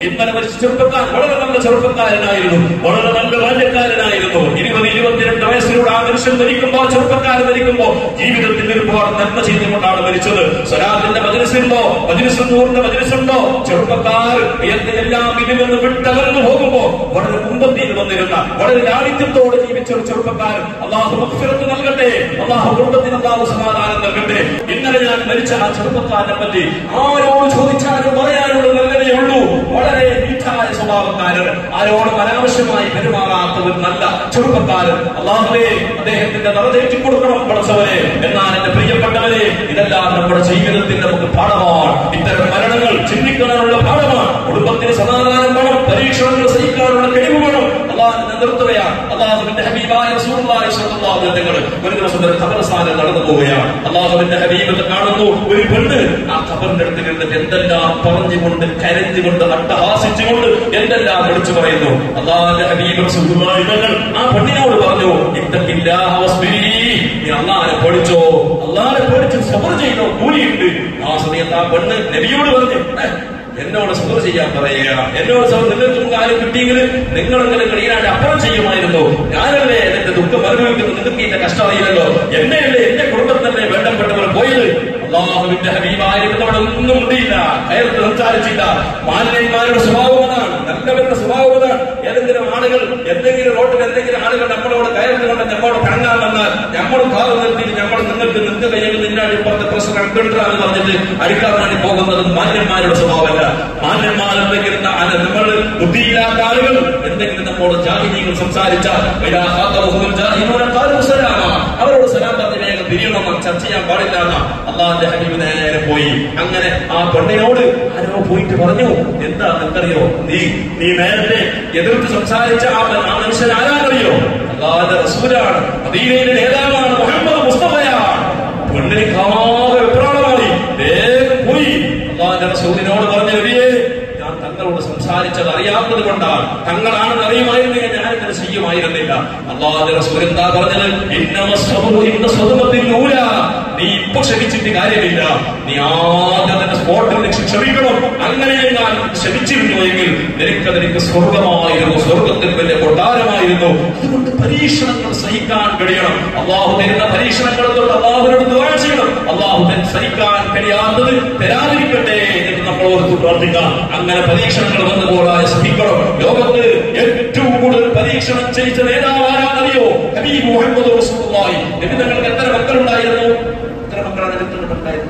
ഇന്നലെ മരിച്ച ചെറുപ്പക്കാരൻ വളരെ നല്ല ചെറുപ്പക്കാരനായിരുന്നു വളരെ നല്ല ബാല്യക്കാരനായിരുന്നു ഇരുപത് ഇരുപത്തിരണ്ട് വയസ്സിലൂടെ ആ മനുഷ്യൻ മരിക്കുമ്പോ ആ ചെറുപ്പക്കാരൻ മരിക്കുമ്പോ ജീവിതത്തിൽ ഒരുപാട് നന്മ ചെയ്തുകൊണ്ടാണ് മരിച്ചത് സ്വരാജിന്റെ മജിലിസുണ്ടോ മജിലിസുണ്ടോ മജിലിസുണ്ടോ ചെറുപ്പക്കാർ എല്ലാം ഇതിൽ നിന്ന് വിട്ടകർന്നു പോകുമ്പോ വളരെ മുമ്പത്തിൽ വന്നിരുന്ന വളരെ ലാളിത്യത്തോടെ ജീവിച്ച ഒരു ചെറുപ്പക്കാരൻ അള്ളാഹു മക്ഫിറത്ത് നൽകട്ടെ അള്ളാഹു കുടുംബത്തിന് അള്ളാഹു സമാധാനം നൽകട്ടെ ഇന്നലെ ഞാൻ മരിച്ച ആ ചെറുപ്പക്കാരനെ പറ്റി ആരോട് ചോദിച്ചാലും പറയാനുള്ള നല്ലതേ ഉള്ളൂ വളരെ നീറ്റായ സ്വഭാവക്കാരൻ ആരോടും അനാവശ്യമായി പെരുമാറാത്ത ഒരു നല്ല ചെറുപ്പക്കാരൻ അള്ളാഹുവേ അദ്ദേഹത്തിന്റെ നിറതേറ്റി കൊടുക്കണം പഠിച്ചവരെ എന്നാൽ എന്റെ പ്രിയപ്പെട്ടവരെ ഇതെല്ലാം നമ്മുടെ ജീവിതത്തിൽ നമുക്ക് പാഠമാണ് ഇത്തരം മരണങ്ങൾ ചിന്തിക്കാനുള്ള പാഠമാണ് കുടുംബത്തിന് സമാധാനം വേണം പരീക്ഷണങ്ങൾ സഹിക്കാനുള്ള കഴിവ് വേണം അള്ളാഹിന്റെ നിർത്തുകയാണ് അള്ളാഹുവിന്റെ ഹബീബായ റസൂലുള്ളാഹി സ്വല്ലല്ലാഹു അലൈഹി വസല്ലം ഒരു ദിവസം ഒരു ഖബർസ്ഥാനം നടന്നു പോവുകയാണ് അള്ളാഹുവിന്റെ ഹബീബ് കാണുന്നു ഒരു പെണ്ണ് ആ ഖബറിന്റെ അടുത്ത് നിന്നിട്ട് എന്തെല്ലാം പറഞ്ഞുകൊണ്ട് കരഞ്ഞുകൊണ്ട് അട്ടഹാസിച്ചുകൊണ്ട് എന്തെല്ലാം വിളിച്ചു പറയുന്നു അള്ളാഹിന്റെ ഹബീബ് റസൂലുള്ളാഹി തങ്ങൾ ആ പെണ്ണിനോട് പറഞ്ഞു ഇത്തഖില്ലാഹ വസ്ബിരി നീ അള്ളാഹിനെ പഠിച്ചോ അള്ളാഹിനെ പഠിച്ച് സബർ ചെയ്തോ കൂലിയുണ്ട് ആ സമയത്ത് ആ പെണ്ണ് നബിയോട് പറഞ്ഞു "ഏ, എന്നോട് സബർ ചെയ്യാൻ പറയുക എന്നോട് സബർ നിങ്ങൾക്ക് കാലം കിട്ടിയെങ്കിൽ നിങ്ങളെങ്ങനെ ക്ലീനായിട്ട് അപ്പുറം ചെയ്യുമായിരുന്നു ഞാനല്ലേ എന്റെ ദുഃഖം അനുഭവിക്കുന്നു നിങ്ങൾക്ക് എന്റെ കഷ്ടം അറിയില്ലല്ലോ എന്നെയല്ലേ എന്റെ കുടുംബത്തല്ലേ വേണ്ടപ്പെട്ടവർ പോയത് അള്ളാഹുവിന്റെ ഹബീബായിരുന്നവിടെ ഒന്നും മുണ്ടിയില്ല കയർത്ത് സംസാരിച്ചില്ല മാന്യന്മാരുടെ സ്വഭാവം അതാണ് നല്ലവരുടെ സ്വഭാവം അതാണ് ഏതെങ്കിലും ആളുകൾ എന്തെങ്കിലും റോട്ടിൽ എന്തെങ്കിലും ആളുകൾ നമ്മളോട് കയർത്തുകൊണ്ട് നമ്മളോട് കണങ്ങാൻ വന്നാൽ നമ്മൾ കാറ് നിർത്തി നമ്മൾ നിങ്ങൾക്ക് നിങ്ങൾക്ക് കഴിയുമ്പോൾ നിന്നാണ് ഇപ്പുറത്തെ പ്രശ്നം കണ്ടുകൊണ്ടിരാന്ന് പറഞ്ഞിട്ട് അടിക്കാൻ വേണ്ടി പോകുന്നത് മാന്യന്മാരുടെ സ്വഭാവമല്ല മാന്യന്മാർ എന്തെങ്കിലും ന- അത് നമ്മൾ ബുദ്ധിയില്ലാത്ത ആളുകൾ എന്തെങ്കിലും നമ്മോട് ജാഹിനീകൾ സംസാരിച്ചാൽ ഇലാ ഖാത്തബഹുൽ ജാഹിലൂന ഖാലു സലാമ. അവരോട് സലാം പറഞ്ഞ് വേഗം തിരിയണം ചർച്ച ചെയ്യാൻ പാടില്ല എന്നാ അള്ളാന്റെ ഹബീബ് നേരെ പോയി അങ്ങനെ ആ പെണ്ണിനോട് ആരോ പോയിട്ട് പറഞ്ഞു എന്താ നിനക്കറിയോ നീ നീ നേരത്തെ എതിർത്ത് സംസാരിച്ച ആ മ- ആ മനുഷ്യൻ ആരാന്നറിയോ അള്ളാന്റെ റസൂലാണ് മദീനയിലെ നേതാവാണ് മുഹമ്മദ് മുസ്തഫയാണ് പെണ്ണിന് കാതെ വെപ്രാളമായി വേഗം പോയി അള്ളാന്റെ റസൂലിനോട് പറഞ്ഞു നബിയേ ഞാൻ തങ്ങളോട് സംസാരിച്ചത് അറിയാത്തത് കൊണ്ടാണ് തങ്ങളാണെന്ന് അറിയുമായിരുന്നെങ്കിൽ ഞാൻ ഇങ്ങനെ ചെയ്യുമായിരുന്നില്ല അള്ളാഹുന്റെ റസൂൽ എന്താ പറഞ്ഞത് ഇന്നമ സ്വബറു ഇന്ന സ്വതമത്തിൽ നൂല നീ ഇപ്പൊ ക്ഷമിച്ചിട്ട് കാര്യമില്ല നീ ആദ്യം തന്നെ സ്പോട്ടിൽ വെച്ച് ക്ഷമിക്കണം അങ്ങനെ ഞാൻ ക്ഷമിച്ചിരുന്നു എങ്കിൽ നിനക്ക് നിനക്ക് സ്വർഗമായിരുന്നു സ്വർഗത്തിൽ വലിയ കൊട്ടാരമായിരുന്നു അതുകൊണ്ട് പരീക്ഷണങ്ങൾ സഹിക്കാൻ കഴിയണം അള്ളാഹു തരുന്ന പരീക്ഷണങ്ങൾ തൊട്ട് അള്ളാഹുവിനോട് ദുആ ചെയ്യണം അള്ളാഹു തൻ- സഹിക്കാൻ കഴിയാത്തത് തരാതിരിക്കട്ടെ എന്ന് നമ്മൾ ഓർത്ത് പ്രാർത്ഥിക്കാം അങ്ങനെ പരീക്ഷണങ്ങൾ വന്നു പോകാതെ സഹിക്കണം ലോകത്ത് ഏറ്റവും കൂടുതൽ പരീക്ഷണം ചെയ്ത നേതാവ് ആരാന്നറിയോ ഹബീബ് മുഹമ്മദ് റസൂലുള്ളാഹി നബി തങ്ങൾക്ക് എത്ര മക്കളുണ്ടായിരുന്നു എത്ര മക്കളാണ് നബി തങ്ങൾക്ക് ഉണ്ടായിരുന്നത്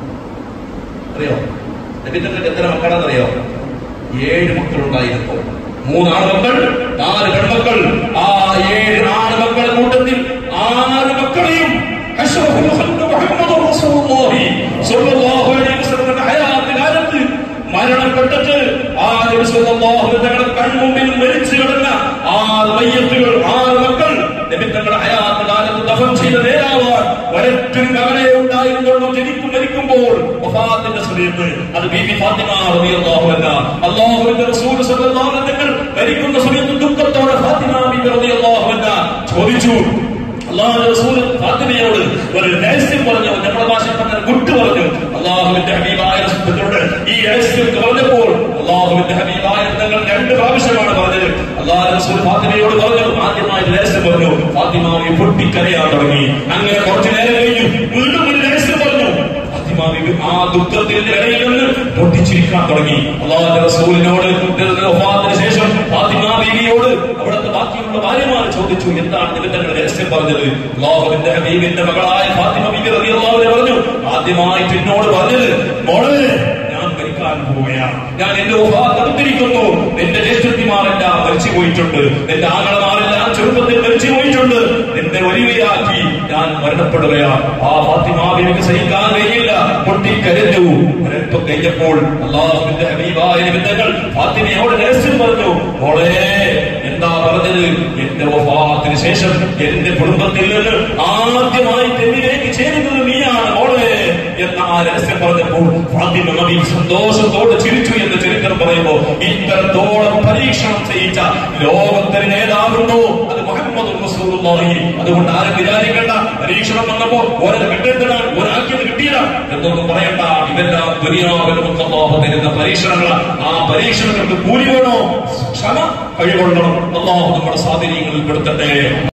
അറിയോ നബി തങ്ങൾക്ക് എത്ര മക്കളാണെന്നറിയോ ഏഴ് മക്കളുണ്ടായിരുന്നു മൂന്നാണ് മക്കൾ നാല് പെൺമക്കൾ ആ ഏഴ് ആണ് മക്കളുടെ കൂട്ടത്തിൽ ആറ് മക്കളെയും അഷ്റഫുൽ ഖൽഖ് മുഹമ്മദ് റസൂലുള്ളാഹി സ്വല്ലല്ലാഹു അലൈഹി വസല്ലം ഹയാത്തിലാലത്ത് മരണപ്പെട്ടിട്ട് ആ നബി സ്വല്ലല്ലാഹു അലൈഹി തങ്ങളുടെ കൺമുമ്പിൽ മരിച്ചു കിടന്ന ആറ് മയ്യത്തുകൾ ആറ് മക്കൾ നബി തങ്ങളുടെ ഹയാത്തിലാലത്ത് ദഫൻ ചെയ്ത നേതാവാൻ ഒരൊറ്റൊരു മകനെ ഉണ്ടായിരുന്നുള്ളൂ ജനിക്കും മരിക്കുമ്പോൾ വഫാത്തിന്റെ സമയത്ത് അത് ബീബി ഫാത്തിമ റളിയല്ലാഹു അൻഹ അല്ലാഹുവിന്റെ റസൂൽ സ്വല്ലല്ലാഹു അലൈഹി തങ്ങൾ മരിക്കുന്ന സമയത്ത് ദുഃഖത്തോടെ ഫാത്തിമ ബീബി റളിയല്ലാഹു അൻഹ ചോദിച്ചു അള്ളാഹുവിന്റെ റസൂൽ ഫാത്തിമയോട് ഒരു രഹസ്യം പറഞ്ഞു നമ്മുടെ ഭാഷയിൽ പറഞ്ഞ ഗുട്ട് പറഞ്ഞു അള്ളാഹുവിന്റെ ഹബീബായ റസൂലിനോട് ഈ രഹസ്യം പറഞ്ഞപ്പോൾ അള്ളാഹുവിന്റെ ഹബീബായ തങ്ങൾ രണ്ട് പ്രാവശ്യമാണ് പറഞ്ഞത് അള്ളാഹു റസൂൽ ഫാത്തിമയോട് പറഞ്ഞു ആദ്യമായി ഒരു രഹസ്യം പറഞ്ഞു ഫാത്തിമ ഈ പൊട്ടിക്കരയാൻ തുടങ്ങി അങ്ങനെ കുറച്ചു നേരം കഴിഞ്ഞു വീണ്ടും ഒരു രഹസ്യം പറഞ്ഞു ഫാത്തിമ ബീബി ആ ദുഃഖത്തിന്റെ ഇടയിൽ നിന്ന് പൊട്ടിച്ചിരിക്കാൻ തുടങ്ങി അള്ളാഹുന്റെ റസൂലിനോട് വഫാത്തിന് ശേഷം ഫാത്തിമ ബീവിയോട് അവിടുത്തെ ബാക്കിയുള്ള ഭാര്യമാർ ചോദിച്ചു എന്താണ് നിബന്ധനകൾ രഹസ്യം പറഞ്ഞത് അള്ളാഹുവിന്റെ ഹബീബിന്റെ മകളായ ഫാത്തിമ ബീബി റളിയല്ലാഹു പറഞ്ഞു ആദ്യമായിട്ട് എന്നോട് പറഞ്ഞത് മോളെ ഞാൻ മരിക്കാൻ പോവുകയാണ് ഞാൻ എന്റെ വഫാത്ത് അടുത്തിരിക്കുന്നു നിന്റെ ജ്യേഷ്ഠത്തിമാരെല്ലാം മരിച്ചു പോയിട്ടുണ്ട് നിന്റെ ആങ്ങളമാരെല്ലാം ചെറുപ്പത്തിൽ മരിച്ചു പോയിട്ടുണ്ട് നിന്റെ ഒരിവയാക്കി ഞാൻ മരണപ്പെടുകയാണ് ആ ഫാത്തിമാവിലേക്ക് സഹിക്കാൻ കഴിയില്ല പൊട്ടിക്കരഞ്ഞു ഒരൽപ്പം കഴിഞ്ഞപ്പോൾ അള്ളാഹുവിന്റെ ഹബീബായ നിബന്ധകൾ ഫാത്തിമയോട് രഹസ്യം പറഞ്ഞു മോളെ എന്താ പറഞ്ഞത് എന്റെ വഫാത്തിന് ശേഷം എന്റെ കുടുംബത്തിൽ നിന്ന് ആദ്യമായി തെന്നിലേക്ക് ചേരുന്നത് നീയാണ് മോളെ എന്ന ആ രഹസ്യം പറഞ്ഞപ്പോൾ ഫാത്തിമ നബി സന്തോഷത്തോടെ ചിരിച്ചു എന്ന് ചരിത്രം പറയുമ്പോ ഇത്തരത്തോളം പരീക്ഷണം ചെയ്യിച്ച ലോകത്തിന് നേതാവുണ്ടോ അത് മുഹമ്മദ് റസൂലുള്ളാഹി അതുകൊണ്ട് ആരും വിചാരിക്കേണ്ട പരീക്ഷണം വന്നപ്പോ ഓരോ കിട്ടേണ്ടതാണ് ഒരാൾക്കിത് കിട്ടിയില്ല എന്നൊന്നും പറയണ്ട ഇതെല്ലാം ദുനിയാവിലും അള്ളാഹു തരുന്ന പരീക്ഷണങ്ങളാണ് ആ പരീക്ഷണങ്ങൾക്ക് കൂലി വേണോ ക്ഷമ കഴിവുള്ളണം അള്ളാഹു നമ്മുടെ സ്വാധീനങ്ങളിൽ പെടുത്തട്ടെ